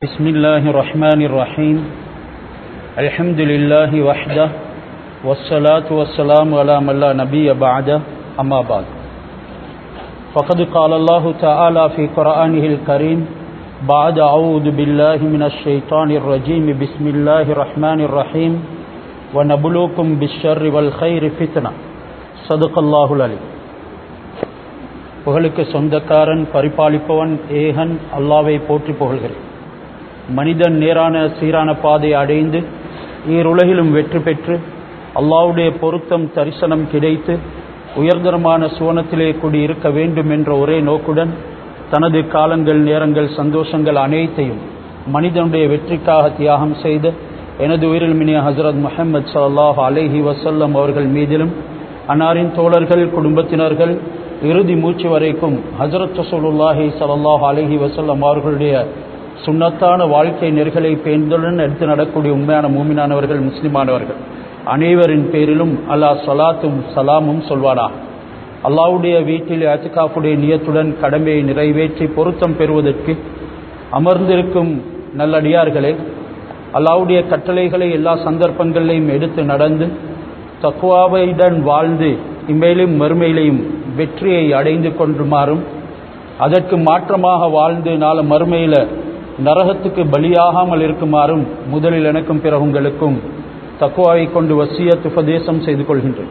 بسم الله الرحمن الرحيم الحمد لله وحده والصلاة والسلام على من لا نبي بعده أما بعد فقد قال الله تعالى في قرآنه الكريم بعد أعوذ بالله من الشيطان الرجيم بسم الله الرحمن الرحيم ونبلوكم بالشر والخير فتنة صدق الله العليم புகழுக்கு சொந்தக்காரன் பரிபாலிப்பவன் ஏகன் அல்லாவை போற்றி புகழ்கிறேன் மனிதன் நேரான சீரான பாதை அடைந்து ஈருலகிலும் வெற்றி பெற்று அல்லாவுடைய பொருத்தம் தரிசனம் கிடைத்து உயர்தரமான சுவனத்திலே கூடி இருக்க வேண்டும் என்ற ஒரே நோக்குடன் தனது காலங்கள் நேரங்கள் சந்தோஷங்கள் அனைத்தையும் மனிதனுடைய வெற்றிக்காக தியாகம் செய்த எனது உயிரில் மினிய ஹசரத் முஹம்மது சல்லாஹ் அலேஹி வசல்லம் அவர்கள் மீதிலும் அன்னாரின் தோழர்கள் குடும்பத்தினர்கள் இறுதி மூச்சு வரைக்கும் ஹசரத் ரசூலுல்லாஹி சல்லாஹ் அலஹி வசல்லம் அவர்களுடைய சுண்ணத்தான வாழ்க்கை நெறிகளை பேர்ந்துடன் எடுத்து நடக்கூடிய உண்மையான மூமினானவர்கள் முஸ்லிமானவர்கள் அனைவரின் பேரிலும் அல்லாஹ் சலாத்தும் சலாமும் சொல்வானா அல்லாவுடைய வீட்டில் அத்துக்காப்புடைய நியத்துடன் கடமையை நிறைவேற்றி பொருத்தம் பெறுவதற்கு அமர்ந்திருக்கும் நல்லடியார்களே அல்லாவுடைய கட்டளைகளை எல்லா சந்தர்ப்பங்களிலையும் எடுத்து நடந்து தக்குவாவையுடன் வாழ்ந்து இம்மையிலும் மறுமையிலையும் வெற்றியை அடைந்து கொண்டுமாறும் அதற்கு மாற்றமாக வாழ்ந்து நாள மறுமையில் நரகத்துக்கு பலியாகாமல் இருக்குமாறும் முதலில் எனக்கும் பிற உங்களுக்கும் தக்குவாவை கொண்டு வசியத் உபதேசம் செய்து கொள்கின்றேன்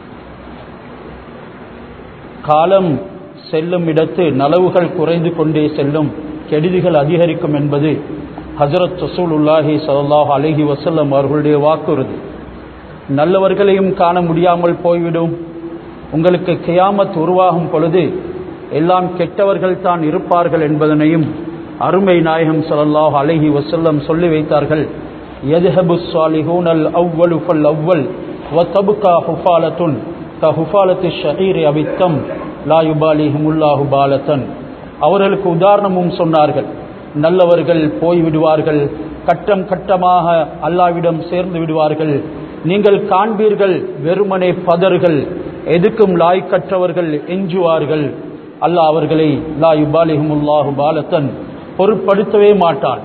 காலம் செல்லும் இடத்து நலவுகள் குறைந்து கொண்டே செல்லும் கெடுதிகள் அதிகரிக்கும் என்பது ஹசரத் ரசூல் உல்லாஹி சல்லாஹ் அலஹி வசல்லம் அவர்களுடைய வாக்குறுதி நல்லவர்களையும் காண முடியாமல் போய்விடும் உங்களுக்கு கியாமத் உருவாகும் பொழுது எல்லாம் கெட்டவர்கள் தான் இருப்பார்கள் என்பதனையும் அருமை நாயகம் சல்லாஹ் அலஹி வசல்லம் சொல்லி வைத்தார்கள் எதுஹபு சாலிஹூன் அல் அவ்வலு ஃபல் அவ்வல் வ தபுகா ஹுஃபாலத்துன் க ஹுஃபாலத்து ஷஹீர் அவித்தம் லா யுபாலிஹுமுல்லாஹு பாலத்தன் அவர்களுக்கு உதாரணமும் சொன்னார்கள் நல்லவர்கள் போய்விடுவார்கள் கட்டம் கட்டமாக அல்லாவிடம் சேர்ந்து விடுவார்கள் நீங்கள் காண்பீர்கள் வெறுமனே பதர்கள் எதுக்கும் லாய்க்கற்றவர்கள் எஞ்சுவார்கள் அல்லாஹ் அவர்களை லா யுபாலிஹுமுல்லாஹு பாலத்தன் பொருட்படுத்தவே மாட்டான்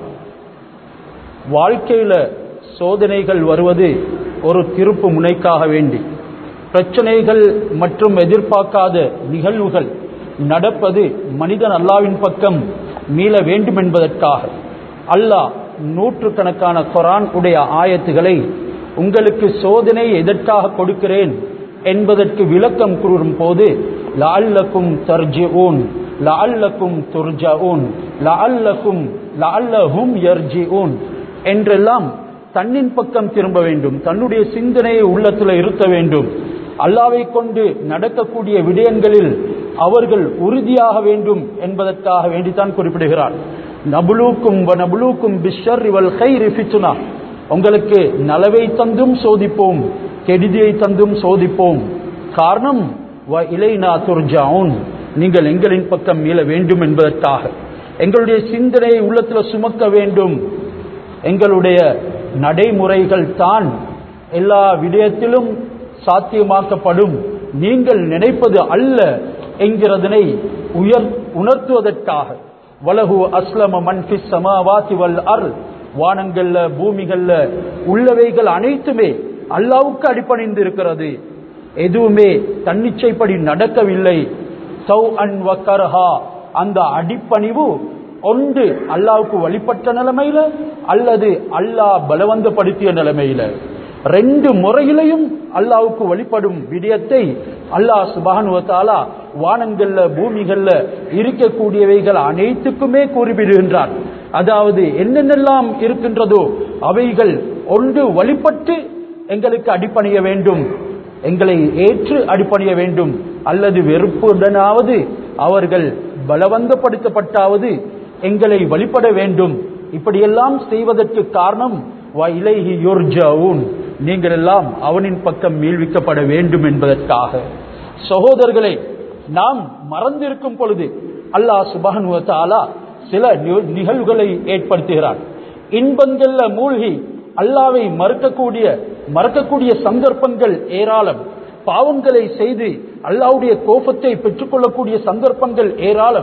வாழ்க்கையில சோதனைகள் வருவது ஒரு திருப்பு முனைக்காக வேண்டி பிரச்சனைகள் மற்றும் எதிர்பார்க்காத நிகழ்வுகள் நடப்பது மனிதன் அல்லாவின் பக்கம் மீள வேண்டும் என்பதற்காக அல்லாஹ் நூற்றுக்கணக்கான கொரான் உடைய ஆயத்துகளை உங்களுக்கு சோதனை எதற்காக கொடுக்கிறேன் என்பதற்கு விளக்கம் கூறும் போது லால்லக்கும் தர்ஜிஊன் லால்லக்கும் துர்ஜவுன் லால்லக்கும் லால்லஹும் யர்ஜிஊன் என்றெல்லாம் தன்னின் பக்கம் திரும்ப வேண்டும் தன்னுடைய சிந்தனையை உள்ளத்தில் இருத்த வேண்டும் அல்லாவை கொண்டு நடக்கக்கூடிய விடயங்களில் அவர்கள் உறுதியாக வேண்டும் என்பதற்காக வேண்டித்தான் குறிப்பிடுகிறார் நபுலூக்கும் வ நபுலூக்கும் பிஷர் இவள் கை ரிஃபிச்சுனா உங்களுக்கு நலவை தந்தும் சோதிப்போம் கெடுதியை தந்தும் சோதிப்போம் காரணம் வ இலைனா துர்ஜாவுன் நீங்கள் எங்களின் பக்கம் மீள வேண்டும் என்பதற்காக எங்களுடைய சிந்தனையை உள்ளத்தில் சுமக்க வேண்டும் எங்களுடைய நடைமுறைகள் தான் எல்லா விடயத்திலும் சாத்தியமாக்கப்படும் நீங்கள் நினைப்பது அல்ல என்கிறதனை உயர் உணர்த்துவதற்காக வலகு அஸ்லம மன்ஃபி சமாவாத்தி வல் அர் வானங்கள்ல பூமிகள்ல உள்ளவைகள் அனைத்துமே அல்லாவுக்கு அடிப்பணிந்து இருக்கிறது எதுவுமே தன்னிச்சைப்படி நடக்கவில்லை சௌ அன் வக்கர்ஹா அந்த அடிப்பணிவு ஒன்று அல்லாவுக்கு வழிபட்ட நிலைமையில அல்லது அல்லாஹ் பலவந்தப்படுத்திய நிலைமையில ரெண்டு முறையிலையும் அல்லாவுக்கு வழிபடும் விடயத்தை அல்லாஹ் சுபானுவத்தாலா வானங்கள்ல பூமிகள்ல இருக்கக்கூடியவைகள் அனைத்துக்குமே கூறிவிடுகின்றார் அதாவது என்னென்னெல்லாம் இருக்கின்றதோ அவைகள் ஒன்று வழிபட்டு எங்களுக்கு அடிப்பணிய வேண்டும் எங்களை ஏற்று அடிப்பணிய வேண்டும் அல்லது வெறுப்புடனாவது அவர்கள் பலவந்தப்படுத்தப்பட்டாவது எங்களை வழிபட வேண்டும் இப்படியெல்லாம் செய்வதற்கு காரணம் இலைஹி யுர்ஜவுன் நீங்கள் எல்லாம் அவனின் பக்கம் மீள்விக்கப்பட வேண்டும் என்பதற்காக சகோதரர்களை நாம் மறந்திருக்கும் பொழுது அல்லாஹ் சுபானுவத்தாலா சில நிகழ்வுகளை ஏற்படுத்துகிறார் இன்பங்கள்ல மூழ்கி அல்லாவை மறுக்கக்கூடிய மறக்கக்கூடிய சந்தர்ப்பங்கள் ஏராளம் பாவங்களை செய்து அல்லாவுடைய கோபத்தை பெற்றுக்கொள்ளக்கூடிய சந்தர்ப்பங்கள் ஏராளம்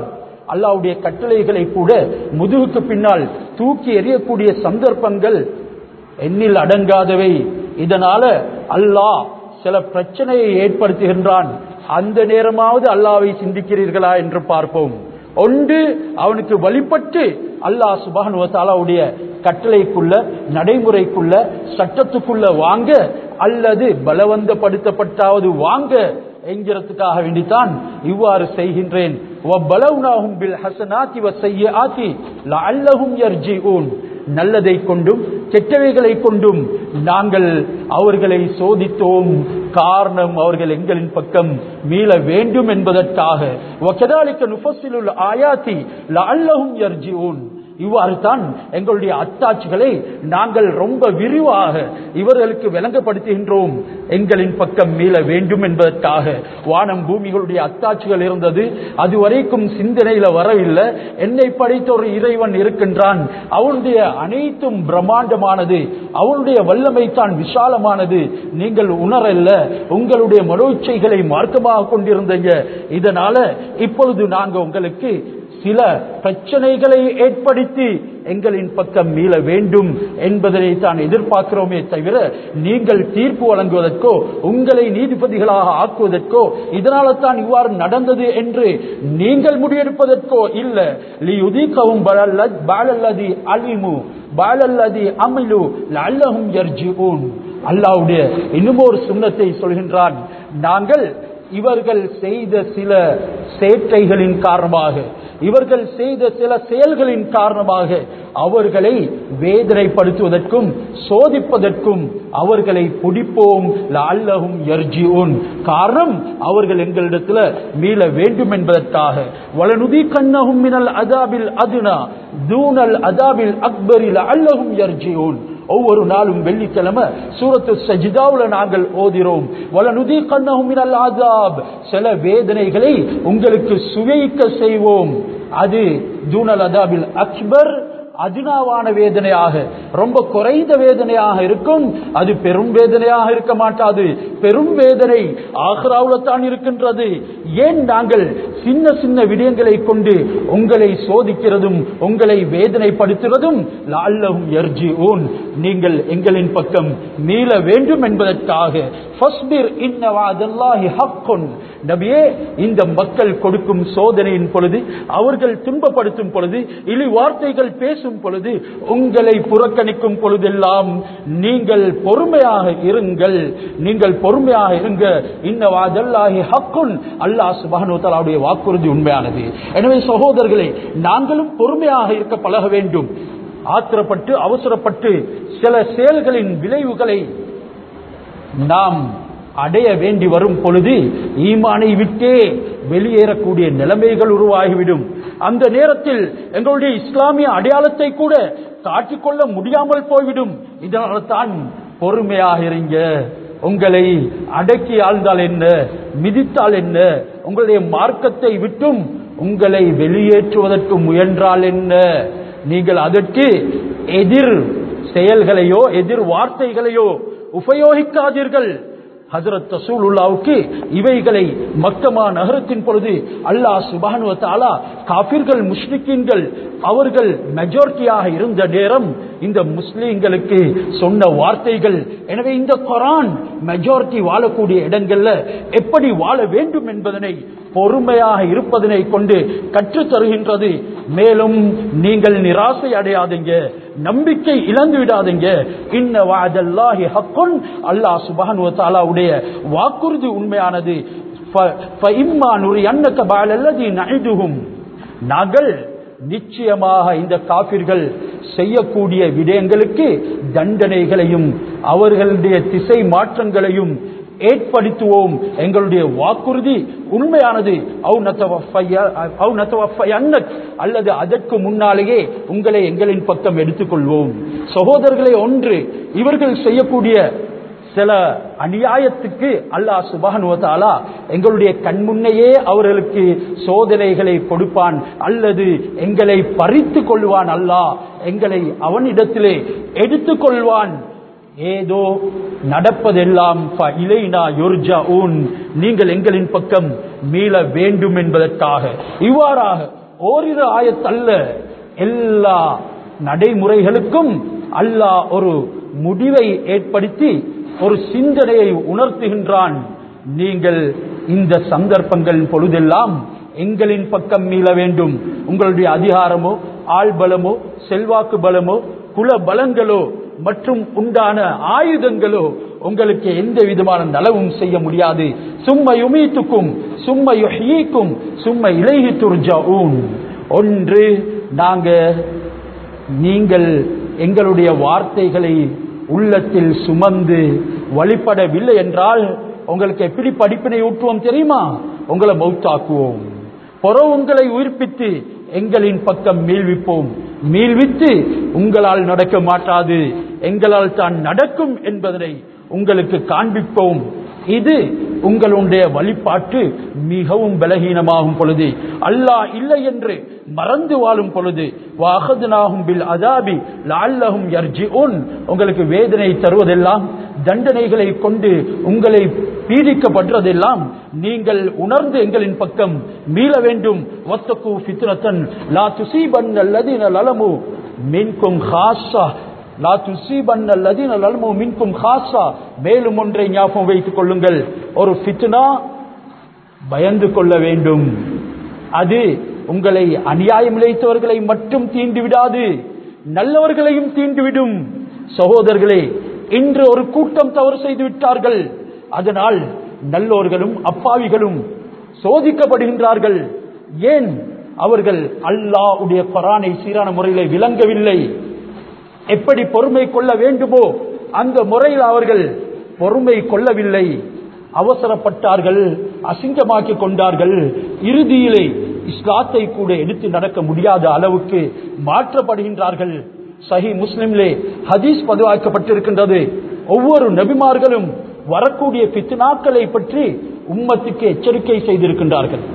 அல்லாவுடைய கட்டளைகளை கூட முதுகுக்கு பின்னால் தூக்கி எறியக்கூடிய சந்தர்ப்பங்கள் எண்ணில் அடங்காதவை இதனால அல்லாஹ் சில பிரச்சனையை ஏற்படுத்துகின்றான் அந்த நேரமாவது அல்லாவை சிந்திக்கிறீர்களா என்று பார்ப்போம் ஒன்று அவனுக்கு வழிபட்டு அல்லாஹ் சுபானுவத்தாலாவுடைய கட்டளைக்குள்ள நடைமுறைக்குள்ள சட்டத்துக்குள்ள வாங்க அல்லது பலவந்தப்படுத்தப்பட்டாவது வாங்க என்கிறதுக்காக வேண்டித்தான் இவ்வாறு செய்கின்றேன் وَبَلَوْنَاهُمْ بِالْحَسَنَاتِ وَالسَّيِّئَاتِ لَعَلَّهُمْ يَرْجِعُونَ நல்லதை கொண்டும் கெட்டவைகளை கொண்டும் நாங்கள் அவர்களை சோதித்தோம் காரணம் அவர்கள் எங்களின் பக்கம் மீள வேண்டும் என்பதற்காக وَكَذَلِكَ نُفَصِّلُ الْآيَاتِ لَعَلَّهُمْ يَرْجِعُونَ இவ்வாறு தான் எங்களுடைய அத்தாட்சிகளை நாங்கள் ரொம்ப விரிவாக இவர்களுக்கு விளங்கப்படுத்துகின்றோம் எங்களின் பக்கம் மீள வேண்டும் என்பதற்காக வானம் பூமிகளுடைய அத்தாட்சிகள் இருந்தது அதுவரைக்கும் சிந்தனையில வரவில்லை என்னை படைத்த ஒரு இறைவன் இருக்கின்றான் அவனுடைய அனைத்தும் பிரம்மாண்டமானது அவனுடைய வல்லமை தான் விசாலமானது நீங்கள் உணரல்ல உங்களுடைய மனோச்சைகளை மார்க்கமாக கொண்டிருந்தீங்க இதனால இப்பொழுது நாங்க உங்களுக்கு சில பிரச்சனைகளை ஏற்படுத்தி எங்களின் பக்கம் மீள வேண்டும் என்பதனை தான் எதிர்பார்க்கிறோமே தவிர நீங்கள் தீர்ப்பு வழங்குவதற்கோ உங்களை நீதிபதிகளாக ஆக்குவதற்கோ இதனால தான் இவ்வாறு நடந்தது என்று நீங்கள் முடிவெடுப்பதற்கோ இல்ல லியுதிகவும் பாலல்லதி அலிமு பாலல்லதி அமிலு லல்லஹும் யர்ஜிஊன் அல்லாஹ்வுடைய இன்னும் ஒரு சுண்ணத்தை சொல்கின்றான் நாங்கள் இவர்கள் செய்த சில சேட்டைகளின் காரணமாக இவர்கள் செய்த சில செயல்களின் காரணமாக அவர்களை வேதனைப்படுத்துவதற்கும் சோதிப்பதற்கும் அவர்களை பிடிப்போம் அல்லகும் எர்ஜியோன் காரணம் அவர்கள் எங்களிடத்துல மீள வேண்டும் என்பதற்காக வளனுதி கண்ணகும் மினல் அதாபில் அதுனா தூனல் அதாபில் அக்பரில் அல்லகும் எர்ஜியோன் ஒவ்வொரு நாளும் வெள்ளிக்கிழமை சூரத்து சஜிதாவுல நாங்கள் ஓதிரோம் வலனுதி கண்ணகும் மினல் ஆதாப் சில வேதனைகளை உங்களுக்கு சுவைக்க செய்வோம் அது தூனல் அதாபில் அக்பர் அதினாவான வேதனையாக ரொம்ப குறைந்த வேதனையாக இருக்கும் அது பெரும் வேதனையாக இருக்க மாட்டாது பெரும் வேதனை ஆக்ராவுல தான் இருக்கின்றது ஏன் நாங்கள் சின்ன சின்ன விடயங்களை கொண்டு உங்களை சோதிக்கிறதும் உங்களை வேதனைப்படுத்துவதும் லால்லவும் எர்ஜி ஊன் நீங்கள் எங்களின் பக்கம் மீள வேண்டும் என்பதற்காக நபியே இந்த மக்கள் கொடுக்கும் சோதனையின் பொழுது அவர்கள் துன்பப்படுத்தும் பொழுது இழி வார்த்தைகள் பேசும் பொழுது உங்களை புறக்கணிக்கும் பொழுதெல்லாம் நீங்கள் பொறுமையாக இருங்கள் நீங்கள் பொறுமையாக இருங்க இன்னவாதல்லாஹி ஹக்குன் அல்லாஹ் சுபஹனு தஆலாவுடைய வாக்குறுதி உண்மையானது எனவே சகோதரர்களே நாங்களும் பொறுமையாக இருக்க பழக வேண்டும் ஆத்திரப்பட்டு அவசரப்பட்டு சில செயல்களின் விளைவுகளை நாம் அடைய வேண்டி வரும் பொழுது ஈமானை விட்டே வெளியேறக்கூடிய நிலைமைகள் உருவாகிவிடும் அந்த நேரத்தில் எங்களுடைய இஸ்லாமிய அடையாளத்தை கூட காட்டிக்கொள்ள முடியாமல் போய்விடும் இதனால தான் பொறுமையாக இருங்க உங்களை அடக்கி ஆழ்ந்தால் என்ன மிதித்தால் என்ன உங்களுடைய மார்க்கத்தை விட்டும் உங்களை வெளியேற்றுவதற்கு முயன்றால் என்ன நீங்கள் அதற்கு எதிர் செயல்களையோ எதிர் வார்த்தைகளையோ உபயோகிக்காதீர்கள் ஹசரத் ரசூலுல்லாவுக்கு இவைகளை மக்கமா நகரத்தின் பொழுது அல்லாஹ் சுபானுவ தாலா காபிர்கள் முஸ்லிக்கின்கள் அவர்கள் மெஜாரிட்டியாக இருந்த நேரம் இந்த முஸ்லீம்களுக்கு சொன்ன வார்த்தைகள் எனவே இந்த குரான் மெஜாரிட்டி வாழக்கூடிய இடங்கள்ல எப்படி வாழ வேண்டும் என்பதனை பொறுமையாக இருப்பதனை கொண்டு கற்றுத் தருகின்றது மேலும் நீங்கள் நிராசை அடையாதீங்க நம்பிக்கை இழந்து விடாதீங்க இன்ன வாதல்லாஹி ஹக்குன் அல்லாஹ் சுபஹானு தாலாவுடைய வாக்குறுதி உண்மையானது நாங்கள் நிச்சயமாக இந்த காபிர்கள் செய்யக்கூடிய விடயங்களுக்கு தண்டனைகளையும் அவர்களுடைய திசை மாற்றங்களையும் ஏற்படுத்துவோம் எங்களுடைய வாக்குறுதி உண்மையானது அல்லது அதற்கு முன்னாலேயே உங்களை எங்களின் பக்கம் எடுத்துக்கொள்வோம் சகோதரர்களை ஒன்று இவர்கள் செய்யக்கூடிய சில அநியாயத்துக்கு அல்லாஹ் சுபானுவத்தாலா எங்களுடைய கண்முன்னையே அவர்களுக்கு சோதனைகளை கொடுப்பான் அல்லது எங்களை பறித்து கொள்வான் அல்லாஹ் எங்களை அவனிடத்திலே எடுத்துக் கொள்வான் ஏதோ நடப்பதெல்லாம் நீங்கள் எங்களின் பக்கம் மீள வேண்டும் என்பதற்காக இவ்வாறாக ஓரிரு ஆயத்தல்ல எல்லா நடைமுறைகளுக்கும் அல்லாஹ் ஒரு முடிவை ஏற்படுத்தி ஒரு சிந்தனையை உணர்த்துகின்றான் நீங்கள் இந்த சந்தர்ப்பங்கள் பொழுதெல்லாம் எங்களின் பக்கம் மீள வேண்டும் உங்களுடைய அதிகாரமோ ஆள் பலமோ செல்வாக்கு பலமோ குல பலங்களோ மற்றும் உண்டான ஆயுதங்களோ உங்களுக்கு எந்த விதமான நலவும் செய்ய முடியாது சும்மா யுமீத்துக்கும் சும்மா யுஹீக்கும் சும்மா இலைஹி துர்ஜாஊன் ஒன்று நாங்க நீங்கள் எங்களுடைய வார்த்தைகளை உள்ளத்தில் சுமந்து வழிபடவில்லை என்றால் உங்களுக்கு எப்படி படிப்பினை ஊட்டுவோம் தெரியுமா உங்களை மௌத்தாக்குவோம் பொற உங்களை உயிர்ப்பித்து எங்களின் பக்கம் மீள்விப்போம் மீள்வித்து உங்களால் நடக்க மாட்டாது எங்களால் தான் நடக்கும் என்பதனை உங்களுக்கு காண்பிப்போம் இது உங்களுடைய வழிபாட்டு மிகவும் பலகீனமாகும் பொழுது அல்லாஹ் இல்லை என்று மறந்து வாழும் பொழுது வாகதனாகும் பில் அதாபி லால்லஹும் யர்ஜிஉன் உங்களுக்கு வேதனை தருவதெல்லாம் தண்டனைகளை கொண்டு உங்களை பீடிக்கப்படுறதெல்லாம் நீங்கள் உணர்ந்து எங்களின் பக்கம் மீள வேண்டும் வத்தகு ஃபித்னத்தன் லா துசீபன் அல்லதீன லலமு மின்கும் ஹாஸா லா துசீபன் அல்லதீன லலமு மின்கும் ஹாஸா மேலும் ஒன்றை ஞாபகம் வைத்துக் கொள்ளுங்கள் ஒரு ஃபித்னா பயந்து கொள்ள வேண்டும் அது உங்களை அநியாயம் இழைத்தவர்களை மட்டும் தீண்டு விடாது நல்லவர்களையும் தீண்டுவிடும் சகோதரர்களே இன்று ஒரு கூட்டம் தவறு செய்து விட்டார்கள் அதனால் நல்லோர்களும் அப்பாவிகளும் சோதிக்கப்படுகின்றார்கள் ஏன் அவர்கள் அல்லாஹ்வுடைய குரானை சீரான முறையில் விளங்கவில்லை எப்படி பொறுமை கொள்ள வேண்டுமோ அந்த முறையில் அவர்கள் பொறுமை கொள்ளவில்லை அவசரப்பட்டார்கள் அசிங்கமாக்கி கொண்டார்கள் இறுதியிலே இஸ்லாத்தை கூட எடுத்து நடக்க முடியாத அளவுக்கு மாற்றப்படுகின்றார்கள் சஹி முஸ்லிம்லே ஹதீஸ் பதிவாக்கப்பட்டிருக்கின்றது ஒவ்வொரு நபிமார்களும் வரக்கூடிய பித்னாக்களை பற்றி உம்மத்துக்கு எச்சரிக்கை செய்திருக்கின்றார்கள்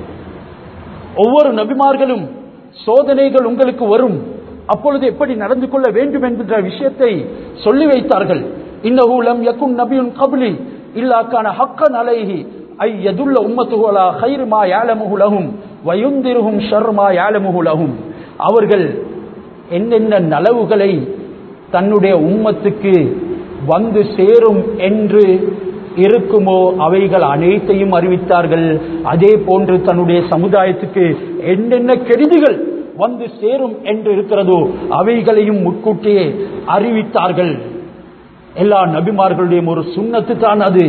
ஒவ்வொரு நபிமார்களும் சோதனைகள் உங்களுக்கு வரும் அப்பொழுது எப்படி நடந்து கொள்ள வேண்டும் என்கின்ற விஷயத்தை சொல்லி வைத்தார்கள் இன்னஹூலம் யகுன் நபியுன் கபலி இல்லாக்கான ஹக்கன் அலைஹி ஐ யதுல்ல உம்மத்துஹு அலா கைர் மா யாலமுஹு லஹும் வயுந்திருஹும் ஷர் மா யாலமுஹு லஹும் அவர்கள் என்னென்ன நலவுகளை தன்னுடைய உம்மத்துக்கு வந்து சேரும் என்று இருக்குமோ அவைகள் அனைத்தையும் அறிவித்தார்கள் அதே போன்று தன்னுடைய சமுதாயத்துக்கு என்னென்ன கெடுதிகள் வந்து சேரும் என்று இருக்கிறதோ அவைகளையும் முன்கூட்டியே அறிவித்தார்கள் எல்லா நபிமார்களுடைய ஒரு சுண்ணத்து தான் அது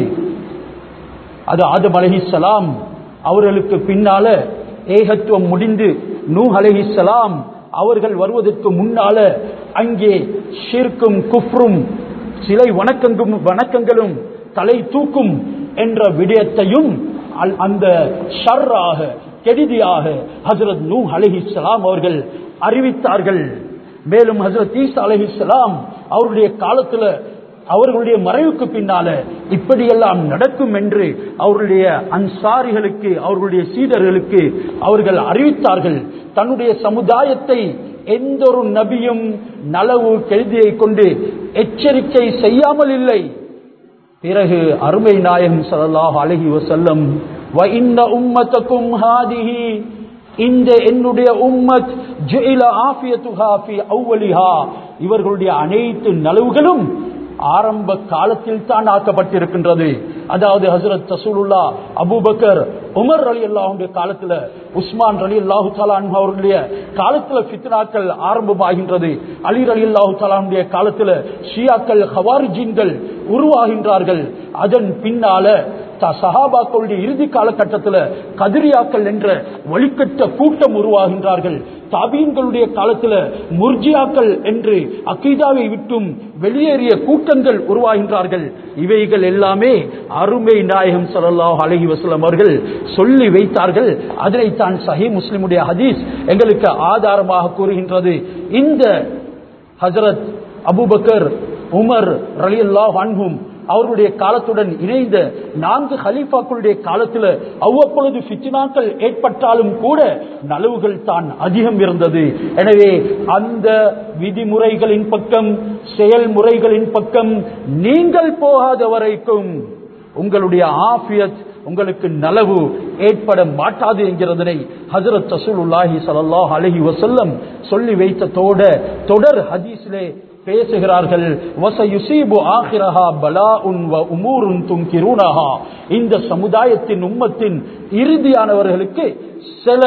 அது ஆதம் அலஹிசலாம் அவர்களுக்கு பின்னால ஏகத்துவம் முடிந்து நூ அலஹிசலாம் அவர்கள் வருவதற்கு முன்னால அங்கே ஷிர்க்கும் குஃப்ரும் சிலை வணக்கங்கும் வணக்கங்களும் தலை தூக்கும் என்ற விடயத்தையும் அல்- அந்த ஷர்ராக கெடுதியாக ஹசரத் நூ அலிஹிஸ்லாம் அவர்கள் அறிவித்தார்கள் மேலும் ஹசரத் ஈசா அலிஹிஸ்லாம் அவருடைய காலத்துல அவர்களுடைய மறைவுக்கு பின்னால இப்படியெல்லாம் நடக்கும் என்று அவர்களுடைய அன்சாரிகளுக்கு அவர்களுடைய சீடர்களுக்கு அவர்கள் அறிவித்தார்கள் தன்னுடைய சமுதாயத்தை எந்த ஒரு நபியும் நலவு கெழுதியை கொண்டு எச்சரிக்கை செய்யாமல் இல்லை பிறகு அருமை நாயகம் ஸல்லல்லாஹு அலைஹி வஸல்லம் வ இன்ன உம்மத்தக்கும் ஹாதிஹி இந்த என்னுடைய உம்மத் ஜுஇல ஆஃபியத்துஹா ஃபி அவ்வலிஹா இவர்களுடைய அனைத்து நலவுகளும் ஆரம்ப காலத்தில் தான் ஆக்கப்பட்டிருக்கின்றது அதாவது ஹசரத் ரசூலுல்லா அபூபக்கர் உமர் அலி அல்லாஹுடைய காலத்துல உஸ்மான் அலி அல்லாஹு தலான் அவர்களுடைய காலத்துல ஃபித்னாக்கள் ஆரம்பமாகின்றது அலி அலி அல்லாஹு தலானுடைய காலத்துல ஷியாக்கள் ஹவாரிஜின்கள் உருவாகின்றார்கள் அதன் பின்னால த- சஹாபாக்களுடைய இறுதி காலகட்டத்தில் கதிரியாக்கள் என்ற வழிகட்ட கூட்டம் உருவாகின்றார்கள் தாபீன்களுடைய காலத்தில் முர்ஜியாக்கள் என்று அக்கீதாவை விட்டும் வெளியேறிய கூட்டங்கள் உருவாகின்றார்கள் இவைகள் எல்லாமே அருமை நாயகம் ஸல்லல்லாஹு அலைஹி வஸல்லம் அவர்கள் சொல்லி வைத்தார்கள் அதனை தான் சஹி முஸ்லிமுடைய ஹதீஸ் எங்களுக்கு ஆதாரமாக கூறுகின்றது இந்த ஹஜரத் அபூபக்கர் உமர் ரலியல்லாஹு அன்ஹும் அவருடைய காலத்துடன் இணைந்த நான்கு ஹலீஃபாக்களுடைய காலத்தில் அவ்வப்பொழுது ஃபித்னாக்கள் ஏற்பட்டாலும் கூட நலவுகள் தான் அதிகம் இருந்தது எனவே அந்த விதிமுறைகளின் பக்கம் செயல்முறைகளின் பக்கம் நீங்கள் போகாத வரைக்கும் உங்களுடைய ஆஃபியத் உங்களுக்கு நலவு ஏற்பட மாட்டாது என்கிறதனை ஹஜரத் ரசூலுல்லாஹி ஸல்லல்லாஹு அலைஹி வஸல்லம் சொல்லி வைத்ததோட தொடர் ஹதீஸிலே பேசுகிறார்கள் வசயுசீபு ஆகிரஹா பலாஉன் வ உமூருன் துன்கிரூனஹா இந்த சமுதாயத்தின் உம்மத்தின் இறுதியானவர்களுக்கு சில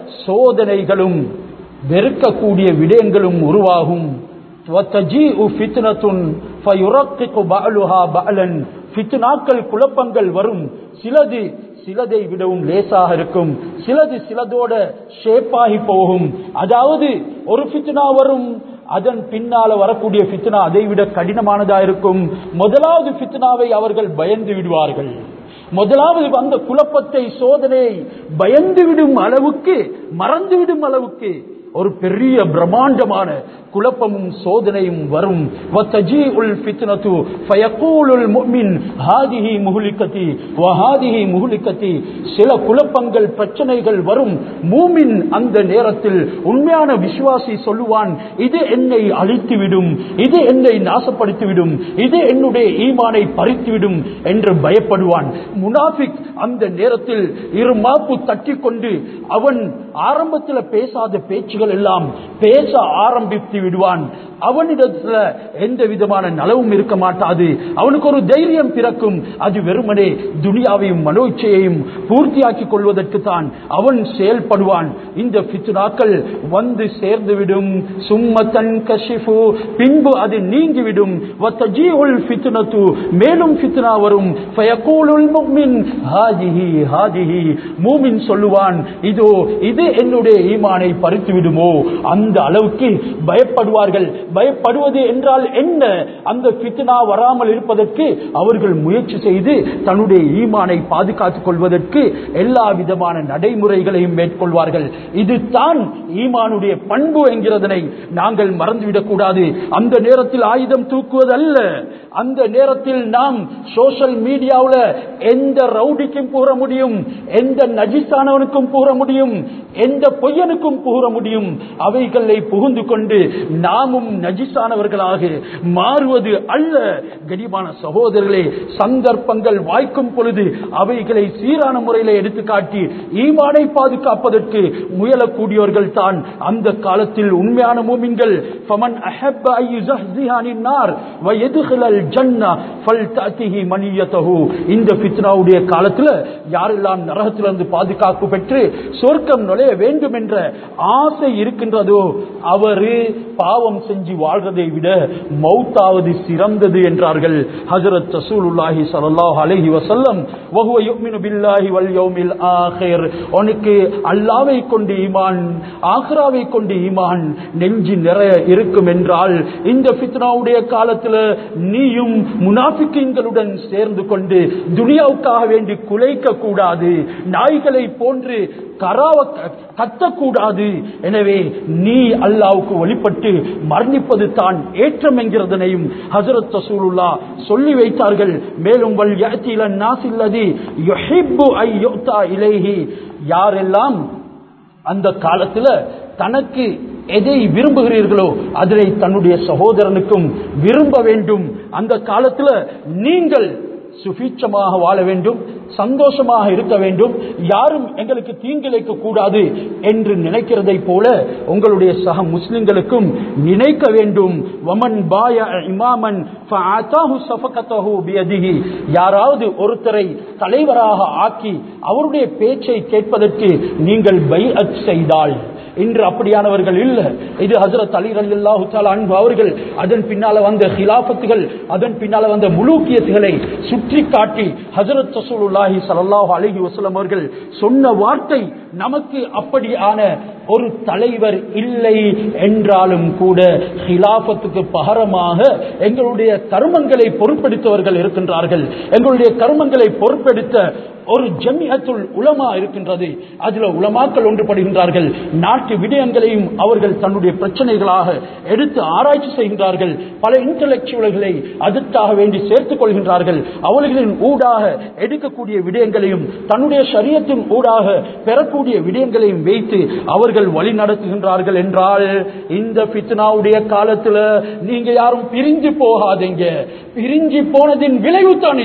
சோதனைகளும் வெறுக்கக்கூடிய விடயங்களும் உருவாகும் وَتَجِيءُ فِتْنَةٌ فَيُرَقِّقُ بَعْلُهَا بَعْلًا ஃபித்னாக்கள் குழப்பங்கள் வரும் சிலது சிலதை விடவும் லேசாக இருக்கும் சிலது சிலதோட ஷேப்பாகி போகும் அதாவது ஒரு ஃபித்னா வரும் அதன் பின்னால வரக்கூடிய ஃபித்னா அதை விட கடினமானதா இருக்கும் முதலாவது ஃபித்னாவை அவர்கள் பயந்து விடுவார்கள் முதலாவது அந்த குழப்பத்தை சோதனையை பயந்துவிடும் அளவுக்கு மறந்துவிடும் அளவுக்கு ஒரு பெரிய பிரம்மாண்டமான குழப்பமும் சோதனையும் வரும் வத்தஜீஉல் ஃபித்னது ஃபயகூலுல் முஃமின் ஹாதிஹி முஹ்லிகதி வஹாதிஹி முஹ்லிகதி சில குழப்பங்கள் பிரச்சனைகள் வரும் மூமின் அந்த நேரத்தில் உண்மையான விசுவாசி சொல்லுவான் இது என்னை அழித்துவிடும் இது என்னை நாசப்படுத்திவிடும் இது என்னுடைய ஈமானை பறித்துவிடும் என்று பயப்படுவான் முனாஃபிக் அந்த நேரத்தில் இரு மாப்பு தட்டி கொண்டு அவன் ஆரம்பத்தில் பேசாத பேச்சுகள் எல்லாம் பேச ஆரம்பித்து விடுவான் அவனிடத்துல எந்த விதமான நலவும் இருக்க மாட்டாது அவனுக்கு ஒரு தைரியம் பிறக்கும் அது வெறுமனே துனியாவையும் மனோச்சையையும் பூர்த்தியாக்கிக் கொள்வதற்கு தான் அவன் செயல்படுவான் இந்த பித்னாக்கள் வந்து சேர்ந்துவிடும் சும்மத்தன் கஷிஃபு பின்பு அது நீங்கிவிடும் வத்தஜீஉல் ஃபித்னத்து மேலும் ஃபித்னா வரும் ஃபயகூலுல் முஃமின் ஹாதிஹி ஹாதிஹி மூமின் சொல்லுவான் இதோ இது என்னுடைய ஈமானை பறித்து விடுமோ அந்த அளவுக்கு பயப்படுவார்கள் பயப்படுவது என்றால் என்ன அந்த ஃபித்னா வராமல் இருப்பதற்கு அவர்கள் முயற்சி செய்து தன்னுடைய ஈமானை பாதுகாத்துக் கொள்வதற்கு எல்லா விதமான நடைமுறைகளையும் மேற்கொள்வார்கள் இதுதான் ஈமானுடைய பண்பு என்கிறதனை நாங்கள் மறந்துவிடக் கூடாது அந்த நேரத்தில் ஆயுதம் தூக்குவதல்ல அந்த நேரத்தில் நாம் சோஷியல் மீடியாவில் எந்த ரவுடிக்கும் கூற முடியும் எந்த நஜிஸ்தானவனுக்கும் கூற முடியும் எந்த பொய்யனுக்கும் கூற முடியும் அவைகளை புகுந்து கொண்டு நாமும் நஜிஸானவர்களாக மாறுவது அல்ல கனிமான சகோதரர்களே சந்தர்ப்பங்கள் வாய்க்கும் பொழுது அவைகளை சீரான முறையில் எடுத்துக்காட்டி ஈமானை பாதுகாப்பதற்கு முயலக்கூடியவர்கள் தான் அந்த காலத்தில் உண்மையான மூமின்கள் ஃபமன் அஹப்ப ஐ யுஸஹ்ஸிஹ அனின் நார் வ யதுகிலல் ஜன்னah ஃபல்தஅதிஹி மனியதஹு இந்த ஃபித்னாவுடைய காலத்துல யாரெல்லாம் நரகத்திலிருந்து பாதுகாப்பு பெற்று சொர்க்கம் நுழைய வேண்டும் என்ற ஆசை இருக்கின்றதோ அவரு பாவம் செஞ்சு வாழ்றதை விட மௌத்தாவது சிறந்தது என்றார்கள் ஹஜரத் ரசூலுல்லாஹி ஸல்லல்லாஹு அலைஹி வஸல்லம் வஹுவ யுமினு பில்லாஹி வல் யௌமில் ஆகிர் உனக்கு அல்லாஹ்வை கொண்டு ஈமான் ஆக்ராவை கொண்டு ஈமான் நெஞ்சு நிறைய இருக்கும் என்றால் இந்த ஃபித்னாவுடைய காலத்துல நீயும் முனாஃபிக்கீன்களுடன் சேர்ந்து கொண்டு துனியாவுக்காக வேண்டி குலைக்க கூடாது நாய்களை போன்று கராவ கத்தக்கூடாது எனவே நீ அல்லாவுக்கு வழிபட்டு மரணிப்பது தான் ஏற்றம் என்கிறதனையும் ஹசரத் ரசூலுல்லா சொல்லி வைத்தார்கள் மேலும் வல் யஅதில நாசில்லதி யுஹிப்பு ஐ யுக்தா இலைஹி யாரெல்லாம் அந்த காலத்துல தனக்கு எதை விரும்புகிறீர்களோ அதனை தன்னுடைய சகோதரனுக்கும் விரும்ப வேண்டும் அந்த காலத்துல நீங்கள் சுபீட்சமாக வாழ வேண்டும் சந்தோஷமாக இருக்க வேண்டும் யாரும் எங்களுக்கு தீங்கிழைக்க கூடாது என்று நினைக்கிறதை போல உங்களுடைய சக முஸ்லிம்களுக்கும் நினைக்க வேண்டும் வமன் பாய இமாமன் ஃபஅதாஹு ஸஃபகதஹு பியதிஹி யாராவது ஒருத்தரை தலைவராக ஆக்கி அவருடைய பேச்சை கேட்பதற்கு நீங்கள் பைஅத் செய்தால் இன்று அப்படியானவர்கள் இல்ல இது ஹசரத் அலி ரலியல்லாஹு தஆலா அன்பு அவர்கள் அதன் பின்னால வந்த ஹிலாஃபத்துகள் அதன் பின்னால வந்த முலூக்கியத்துகளை சுற்றி காட்டி ஹசரத் ரசூலுல்லாஹி ஸல்லல்லாஹு அலைஹி வஸல்லம் அவர்கள் சொன்ன வார்த்தை நமக்கு அப்படியான ஒரு தலைவர் இல்லை என்றாலும் கூட ஹிலாபத்துக்கு பகரமாக எங்களுடைய கர்மங்களை பொறுப்பெடுத்தவர்கள் இருக்கின்றார்கள் எங்களுடைய கர்மங்களை பொறுப்பெடுத்த ஒரு ஜமியத்துள் உலமா இருக்கின்றது அதுல உலமாக்கள் ஒன்றுபடுகின்றார்கள் நாட்டு விடயங்களையும் அவர்கள் தன்னுடைய பிரச்சனைகளாக எடுத்து ஆராய்ச்சி செய்கின்றார்கள் பல இன்டலெக்சுவல்களை அதற்காக வேண்டி சேர்த்துக் கொள்கின்றார்கள் அவர்களின் ஊடாக எடுக்கக்கூடிய விடயங்களையும் தன்னுடைய சரியத்தின் ஊடாக பெறக்கூடிய விடயங்களையும் வைத்து அவர்கள் வழி நடத்துகின்றார்கள் என்றால் இந்த பித்னாவுடைய காலத்துல நீங்க யாரும் பிரிஞ்சு போகாதீங்க பிரிஞ்சு போனதின் விளைவு தான் இது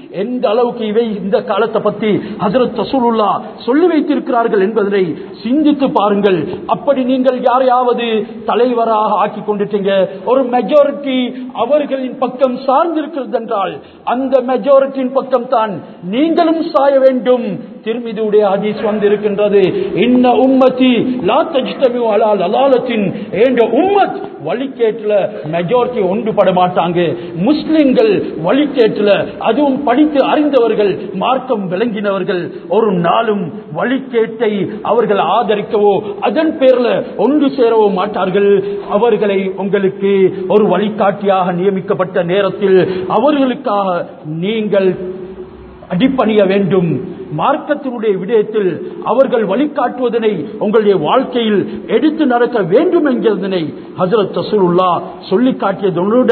எந்த அளவுக்கு இவை இந்த காலத்தை பத்தி ஹசரத் ரசூலுல்லா சொல்லி வைத்திருக்கிறார்கள் என்பதனை சிந்தித்து பாருங்கள் அப்படி நீங்கள் யாரையாவது தலைவராக ஆக்கி கொண்டுட்டீங்க ஒரு மெஜாரிட்டி அவர்களின் பக்கம் சார்ந்திருக்கிறது என்றால் அந்த மெஜாரிட்டியின் பக்கம் தான் நீங்களும் சாய வேண்டும் திருமிதியுடைய ஹதீஸ் வந்திருக்கின்றது இன்ன உம்மத்தி லா தஜ்தமி அலா லலாலத்தின் என்ற உம்மத் வழிகேட்டுல மெஜாரிட்டி ஒன்றுபட மாட்டாங்க முஸ்லிம்கள் வழிகேட்டுல அதுவும் படித்து அறிந்தவர்கள் மார்க்கம் விளங்கினவர்கள் ஒரு நாளும் வழிகேட்டை அவர்கள் ஆதரிக்கவோ அதன் பேர்ல ஒன்று சேரவோ மாட்டார்கள் அவர்களை உங்களுக்கு ஒரு வழிகாட்டியாக நியமிக்கப்பட்ட நேரத்தில் அவர்களுக்காக நீங்கள் அடிப்பணிய வேண்டும் மார்க்கத்தினுடைய விடயத்தில் அவர்கள் வழிகாட்டுவதனை உங்களுடைய வாழ்க்கையில் எடுத்து நடக்க வேண்டும் என்கிறதனை ஹசரத் ரசூலுல்லா சொல்லி காட்டியதோட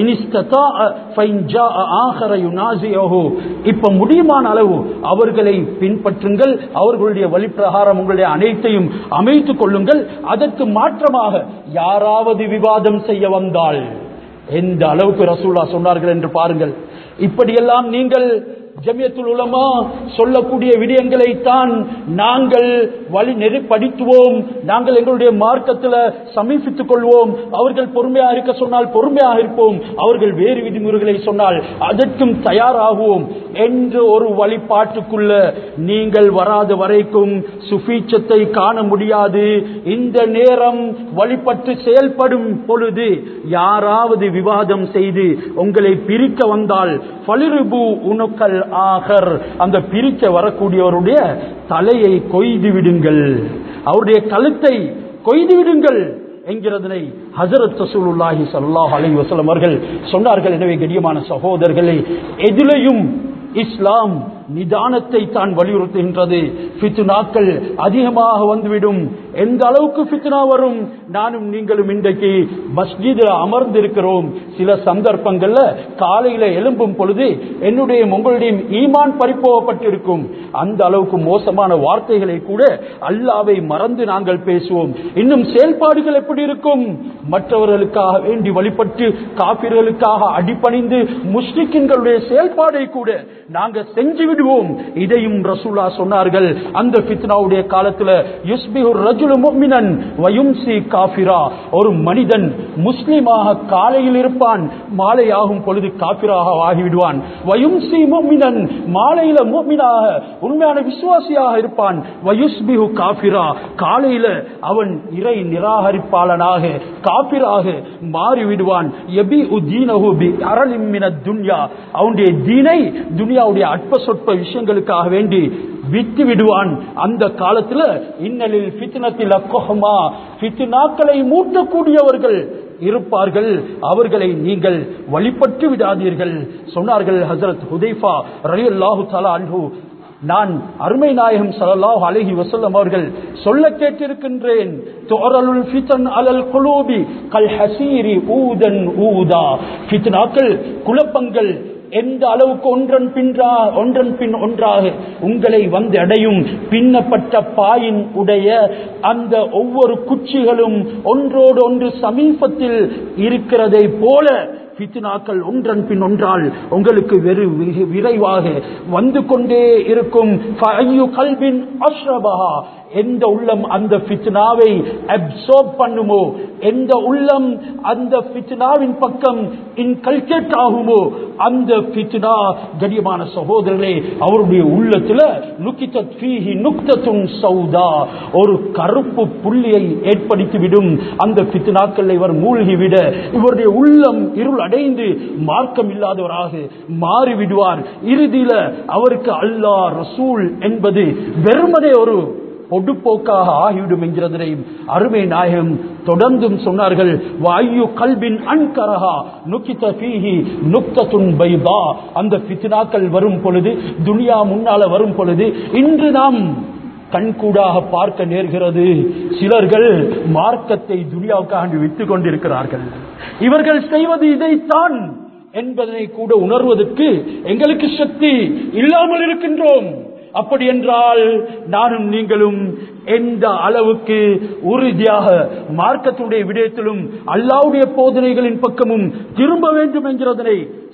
இப்ப முடியுமான அளவு அவர்களை பின்பற்றுங்கள் அவர்களுடைய வழிப்பிரகாரம் உங்களுடைய அனைத்தையும் அமைத்துக் கொள்ளுங்கள் அதற்கு மாற்றமாக யாராவது விவாதம் செய்ய வந்தால் எந்த அளவுக்கு ரசூல்லா சொன்னார்கள் என்று பாருங்கள் இப்படியெல்லாம் நீங்கள் ஜமியத்துல் உலமா சொல்லக்கூடிய விடயங்களை தான் நாங்கள் வழி நெருப்படுத்துவோம் நாங்கள் எங்களுடைய மார்க்கத்தில் சமீபித்துக் கொள்வோம் அவர்கள் பொறுமையாக இருக்க சொன்னால் பொறுமையாக இருப்போம் அவர்கள் வேறு விதிமுறைகளை சொன்னால் அதற்கும் தயாராகுவோம் என்று ஒரு வழிபாட்டுக்குள்ள நீங்கள் வராத வரைக்கும் சுபீச்சத்தை காண முடியாது இந்த நேரம் வழிபட்டு செயல்படும் பொழுது யாராவது விவாதம் செய்து உங்களை பிரிக்க வந்தால் பலிருபு உணுக்கள் ஆகர் அந்த பிரிக்க வரக்கூடியவருடைய தலையை கொய்து விடுங்கள் அவருடைய கழுத்தை கொய்து விடுங்கள் என்கிறதனை ஹசரத் ரசூலுல்லாஹி ஸல்லல்லாஹு அலைஹி வஸல்லம் அவர்கள் சொன்னார்கள் எனவே கண்ணியமான சகோதரர்களே எதிலையும் இஸ்லாம் நிதானத்தை தான் வலியுறுத்துகின்றது ஃபித்னாக்கள் அதிகமாக வந்துவிடும் எந்த அளவுக்கு ஃபித்னா வரும் நானும் நீங்களும் இன்றைக்கு மஸ்ஜிதில் அமர்ந்திருக்கிறோம் சில சந்தர்ப்பங்கள்ல காலையில எழும்பும் பொழுது என்னுடைய உங்களுடைய ஈமான் பறிப்போகப்பட்டிருக்கும் அந்த அளவுக்கு மோசமான வார்த்தைகளை கூட அல்லாவை மறந்து நாங்கள் பேசுவோம் இன்னும் செயல்பாடுகள் எப்படி இருக்கும் மற்றவர்களுக்காக வேண்டி வழிபட்டு காப்பீர்களுக்காக அடிபணிந்து முஸ்லிக்கின்களுடைய செயல்பாடை கூட நாங்க செஞ்சு விடுவோம் இதையும் ரசூலா சொன்னார்கள் அந்த பித்னாவுடைய காலத்துல யுஸ்பிஹு ரஜுலு முஃமினன் வயும்சி காஃபிரா ஒரு மனிதன் முஸ்லிமாக காலையில் இருப்பான் மாலை ஆகும் பொழுது காபிராக ஆகிவிடுவான் வயும்சி முஃமினன் மாலையில முஃமினாக உண்மையான விசுவாசியாக இருப்பான் வயுஸ்பிஹு காஃபிரா காலையில அவன் இறை நிராகரிப்பாளனாக காபிராக மாறிவிடுவான் எபி உதீனஹு பி அரலிம் மினத் துன்யா அவனுடைய தீனை துனியாவுடைய அற்ப சொற்ப விஷயங்களுக்காக வேண்டி விட்டு விடுவான் அந்த காலத்துல இன்னலில் ஃபித்னத்தில் அக்கோஹமா ஃபித்னாக்களை மூட்டக்கூடியவர்கள் இருப்பார்கள் அவர்களை நீங்கள் வழிபட்டு விடாதீர்கள் சொன்னார்கள் ஹசரத் ஹுதைஃபா ரலியல்லாஹு தஆலா அன்ஹு நான் அருமை நாயகம் ஸல்லல்லாஹு அலைஹி வஸல்லம் அவர்கள் சொல்ல கேட்டிருக்கின்றேன் துஅரலுல் ஃபிதன் அலல் குலூபி கல் ஹசீரி ஊதன் ஊதா ஃபித்னாக்கள் குழப்பங்கள் எந்த அளவுக்கு ஒன்றன் பின்றா ஒன்றன் பின் ஒன்றாக உங்களை வந்து அடையும் பின்னப்பட்ட பாயின் உடைய அந்த ஒவ்வொரு குச்சிகளும் ஒன்றோடு ஒன்று சமீபத்தில் இருக்கிறதை போல பித்னாக்கள் ஒன்றன் பின் ஒன்றால் உங்களுக்கு வெறு வி- விரைவாக வந்து கொண்டே இருக்கும் ஃபஅய்யு கல்பின் அஷ்ரபஹா எந்த உள்ளம் அந்த ஃபித்னாவை அப்சர்ப் பண்ணுமோ எந்த உள்ளம் அந்த ஃபித்னாவின் பக்கம் இன்கல்கேட் ஆகுமோ அந்த ஃபித்னா கடியமான சகோதரர்களே அவருடைய உள்ளத்துல நுக்கித்தத் ஃபீஹி நுக்தத்துன் சௌதா ஒரு கருப்பு புள்ளியை ஏற்படுத்திவிடும் அந்த ஃபித்னாக்கள் இவர் மூழ்கிவிட இவருடைய உள்ளம் இருள் அடைந்து மார்க்கம் இல்லாதவராக மாறிவிடுவார் இறுதியில அவருக்கு அல்லாஹ் ரசூல் என்பது வெறுமனே ஒரு பொடுப்போக்காக ஆகிவிடும் என்கிறதனையும் அருமை நாயகம் தொடர்ந்தும் சொன்னார்கள் வாயு கல்பின் அன்கரஹா நுக்கித்த பீஹி நுக்தத்துன் பைதா அந்த பித்னாக்கள் வரும் பொழுது துனியா முன்னால வரும் பொழுது இன்று நாம் கண்கூடாக பார்க்க நேர்கிறது சிலர்கள் மார்க்கத்தை துனியாவுக்காக வித்துக் கொண்டிருக்கிறார்கள் இவர்கள் செய்வது இதைத்தான் என்பதனை கூட உணர்வதற்கு எங்களுக்கு சக்தி இல்லாமல் இருக்கின்றோம் அப்படி என்றால் நானும் நீங்களும் எந்த அளவுக்கு உறுதியாக மார்க்கத்துடைய விடயத்திலும் அல்லாவுடைய போதனைகளின் பக்கமும் திரும்ப வேண்டும் என்கிறதனை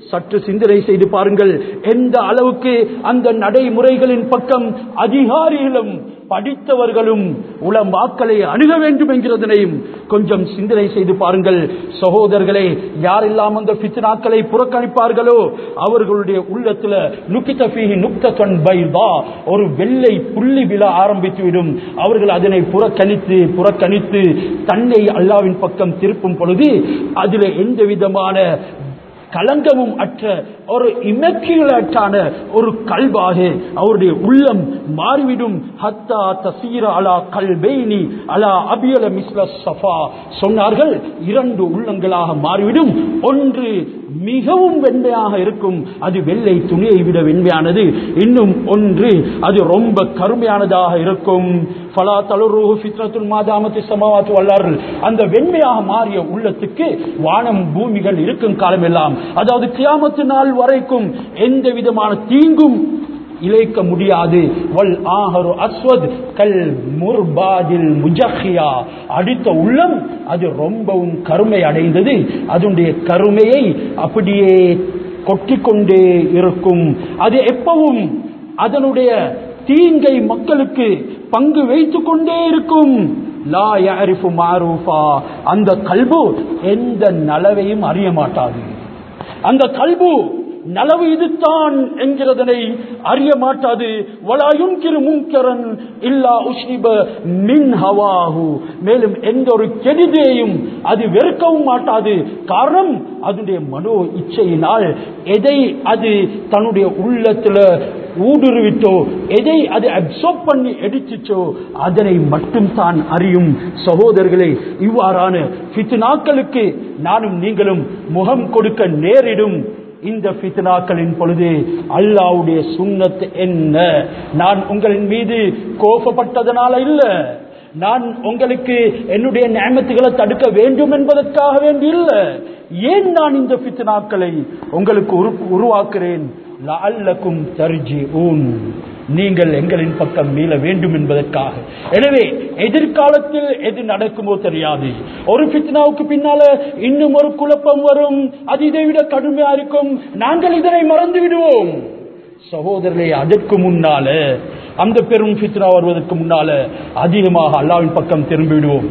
சற்று சிந்தனை செய்து பாருங்கள் எந்த அளவுக்கு அந்த நடைமுறைகளின் பக்கம் அதிகாரிகளும் படித்தவர்களும் உளமாக்களை அணுக வேண்டும் என்கிறதனையும் கொஞ்சம் சிந்தனை செய்து பாருங்கள் சகோதரர்களே யாரெல்லாம் அந்த பித்னாக்களை புறக்கணிப்பார்களோ அவர்களுடைய உள்ளத்துல நுக்கித்த ஃபீஹி நுக்தத்தன் பைதா ஒரு வெள்ளை புள்ளி விழ ஆரம்பித்துவிடும் அவர்கள் அதனை புறக்கணித்து புறக்கணித்து தன்னை அல்லாவின் பக்கம் திருப்பும் பொழுது அதில் எந்த விதமான களங்கமும் அற்ற ஒரு இமக்கியலான ஒரு கல்வாக அவருடைய உள்ளம் மாறிவிடும் ஹத்தா தசீர அலா கல்பைனி அலா அபியல மிஸ்ல சஃபா சொன்னார்கள் இரண்டு உள்ளங்களாக மாறிவிடும் ஒன்று மிகவும் வெண்மையாக இருக்கும் அது வெள்ளை துணியை விட வெண்மையானது இன்னும் ஒன்று அது ரொம்ப கருமையானதாக இருக்கும் ஃபலா தலுருஹு ஃபித்ரத்துல் மாதாமத்தி சமாவாத்து வல்லார்கள் அந்த வெண்மையாக மாறிய உள்ளத்துக்கு வானம் பூமிகள் இருக்கும் காலம் எல்லாம் அதாவது கியாமத்து நாள் வரைக்கும் எந்த விதமான தீங்கும் இழைக்க முடியாது வல் ஆஹரு அஸ்வத் கல் முர்பாதில் முஜஹியா அடித்த உள்ளம் அது ரொம்பவும் கருமை அடைந்தது அதனுடைய கருமையை அப்படியே கொட்டிக்கொண்டே இருக்கும் அது எப்பவும் அதனுடைய தீங்கை மக்களுக்கு பங்கு வைத்துக் கொண்டே இருக்கும் லா யாரிஃபு மாரூஃபா அந்த கல்பு எந்த நலவையும் அறிய மாட்டாது அந்த கல்பு நலவு இதுதான் என்கிறதனை அறிய மாட்டாது வலாயுன்கிரு முன்கரன் இல்லா உஷ்ணிப மின் ஹவாஹு மேலும் எந்த ஒரு கெடுதியையும் அது வெறுக்கவும் மாட்டாது காரணம் அதனுடைய மனோ இச்சையினால் எதை அது தன்னுடைய உள்ளத்துல ஊடுருவிட்டோ எதை அது அப்சர்வ் பண்ணி எடுத்துச்சோ அதனை மட்டும் தான் அறியும் சகோதரர்களே இவ்வாறான ஃபித்னாக்களுக்கு நானும் நீங்களும் முகம் கொடுக்க நேரிடும் இந்த ஃபித்னாக்களின் பொழுது அல்லாவுடைய சுண்ணத் என்ன நான் உங்களின் மீது கோபப்பட்டதனால இல்ல நான் உங்களுக்கு என்னுடைய நியமத்துகளை தடுக்க வேண்டும் என்பதற்காக வேண்டி இல்ல ஏன் நான் இந்த ஃபித்னாக்களை உங்களுக்கு உரு- உருவாக்குறேன் லஅல்லக்கும் தர்ஜிஊன் நீங்கள் எங்களின் பக்கம் மீள வேண்டும் என்பதற்காக எனவே எதிர்காலத்தில் எது நடக்குமோ தெரியாது ஒரு பித்னாவுக்கு பின்னால இன்னும் ஒரு குழப்பம் வரும் அது இதை விட கடுமையா இருக்கும் நாங்கள் இதனை மறந்து விடுவோம் சகோதரர்களே அதற்கு முன்னால அந்த பெரும் பித்னா வருவதற்கு முன்னால அதிகமாக அல்லாவின் பக்கம் திரும்பி விடுவோம்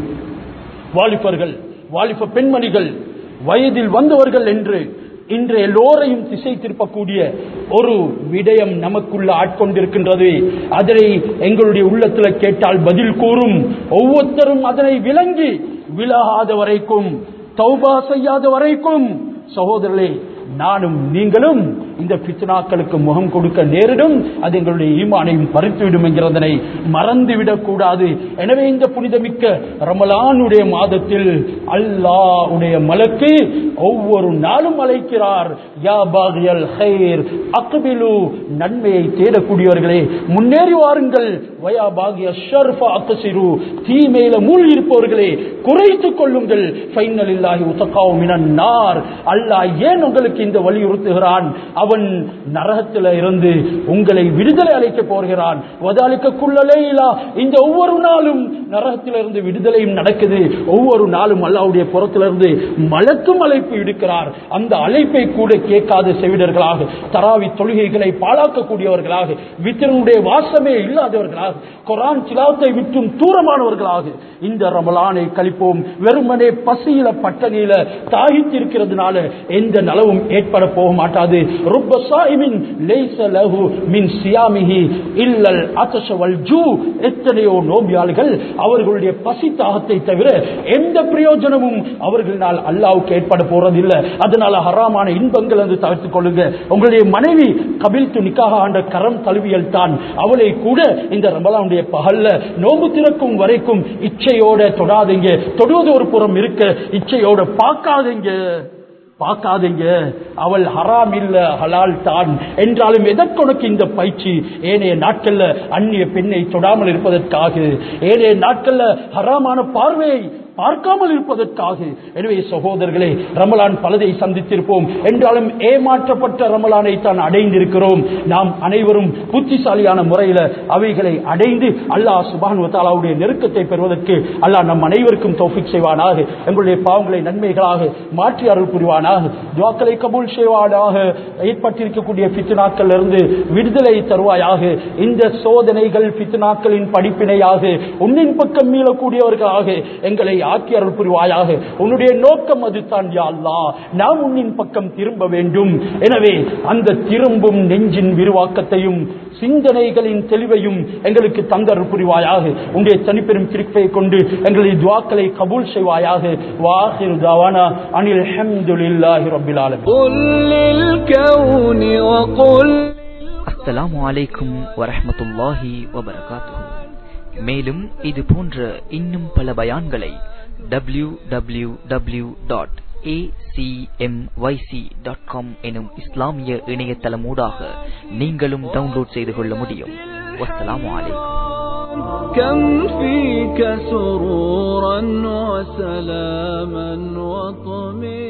வாலிபர்கள் வாலிப பெண்மணிகள் வயதில் வந்தவர்கள் என்று இன்று எல்லோரையும் திசை திருப்பக்கூடிய ஒரு விடயம் நமக்குள்ள ஆட்கொண்டிருக்கின்றது அதனை எங்களுடைய உள்ளத்தில் கேட்டால் பதில் கூறும் ஒவ்வொருத்தரும் அதனை விளங்கி விலகாத வரைக்கும் தௌபா செய்யாத வரைக்கும் சகோதரர்களே நானும் நீங்களும் இந்த பித்னாக்களுக்கு முகம் கொடுக்க நேரிடும் அது எங்களுடைய ஈமானையும் பறித்துவிடும் என்கிறதனை மறந்துவிடக் கூடாது எனவே இந்த புனிதமிக்க ரமலானுடைய மாதத்தில் அல்லாஹ்வுடைய மலக்கு ஒவ்வொரு நாளும் அழைக்கிறார் யா பாகியல் ஹைர் அக்பிலு நன்மையை தேடக்கூடியவர்களே முன்னேறி வாருங்கள் வயா பாகிய ஷர்ஃபா அக்சிரு தீமையில மூழ்கி இருப்பவர்களே குறைத்துக் கொள்ளுங்கள் ஃபைனல் இல்லாஹி உத்தகாவு மினன் நார் அல்லாஹ் ஏன் உங்களுக்கு இந்த வலியுறுத்துகிறான் அவன் நரகத்தில் இருந்து உங்களை விடுதலை அளிக்க போகிறான் வதாலிக்க குள்ளலேலா இந்த ஒவ்வொரு நாளும் நரகத்தில் இருந்து விடுதலையும் நடக்குது ஒவ்வொரு நாளும் அல்லாவுடைய புறத்திலிருந்து மலக்கும் அழைப்பு விடுக்கிறார் அந்த அழைப்பை கூட கேட்காத செவிடர்களாக தராவி தொழுகைகளை பாழாக்கக்கூடியவர்களாக வித்தனுடைய வாசமே இல்லாதவர்களாக குரான் சிலாத்தை விட்டும் தூரமானவர்களாக இந்த ரமலானை கழிப்போம் வெறுமனே பசியில பட்டணியில தாகித்திருக்கிறதுனால எந்த நலவும் ஏற்பட போக மாட்டாது ருப்ப சாயிமின் லைஸ லஹு மின் சியாமிஹி இல்லல் அத்தஷ வல் ஜூ எத்தனையோ நோம்பியாளிகள் அவர்களுடைய பசி தாகத்தை தவிர எந்த பிரயோஜனமும் அவர்களால் அல்லாவுக்கு ஏற்பட போறதில்லை அதனால ஹராமான இன்பங்கள் என்று தவிர்த்துக் கொள்ளுங்க உங்களுடைய மனைவி கபில்த்து நிக்காக ஆண்ட கரம் தழுவியல் தான் அவளை கூட இந்த ரமலானுடைய பகல்ல நோம்பு திறக்கும் வரைக்கும் இச்சையோட தொடாதீங்க தொடுவது ஒரு புறம் இருக்க இச்சையோட பார்க்காதீங்க பார்க்காதீங்க அவள் ஹராம் இல்ல ஹலால் தான் என்றாலும் எதற்கொனக்கு இந்த பயிற்சி ஏனைய நாட்கள்ல அந்நிய பெண்ணை தொடாமல் இருப்பதற்காக ஏனைய நாட்கள்ல ஹராமான பார்வையை பார்க்காமல் இருப்பதற்காக எனவே சகோதரர்களே ரமலான் பலதை சந்தித்திருப்போம் என்றாலும் ஏமாற்றப்பட்ட ரமலானை தான் அடைந்திருக்கிறோம் நாம் அனைவரும் புத்திசாலியான முறையில் அவைகளை அடைந்து அல்லாஹ் சுபான் வத்தாலாவுடைய நெருக்கத்தை பெறுவதற்கு அல்லாஹ் நம் அனைவருக்கும் தௌஃபிக் செய்வானாக எங்களுடைய பாவங்களை நன்மைகளாக மாற்றி அருள் புரிவானாக துவாக்களை கபூல் செய்வாயாக ஏற்பட்டிருக்கக்கூடிய பித்னாக்கள் இருந்து விடுதலை தருவாயாக இந்த சோதனைகள் பித்னாக்களின் படிப்பினையாக உன்னின் பக்கம் மீளக்கூடியவர்களாக எங்களை ஆக்கி அருள் புரிவாயாக உன்னுடைய நோக்கம் அதுதான் யா அல்லாஹ் நாம் உன்னின் பக்கம் திரும்ப வேண்டும் எனவே அந்த திரும்பும் நெஞ்சின் விரிவாக்கத்தையும் சிந்தனைகளின் தெளிவையும் எங்களுக்கு தந்தர் புரிவாயாக உன்னுடைய தனிப்பெரும் கிருப்பை கொண்டு எங்களை துவாக்களை கபூல் செய்வாயாக வாஹிரு தாவானா அனில் ஹம்துலில்லாஹி ரப்பில் ஆலமீன் قل للكون وقل அஸ்ஸலாமு அலைக்கும் வரஹ்மத்துல்லாஹி வபரகாத்துஹு மேலும் இது போன்ற இன்னும் பல பயான்களை W W W dot dot com எனும் இஸ்லாமிய இணையதளமூடாக நீங்களும் டவுன்லோட் செய்து கொள்ள முடியும் வஸ்ஸலாமு அலைக்கும் كم فيك سرورا وسلاما وطمئنا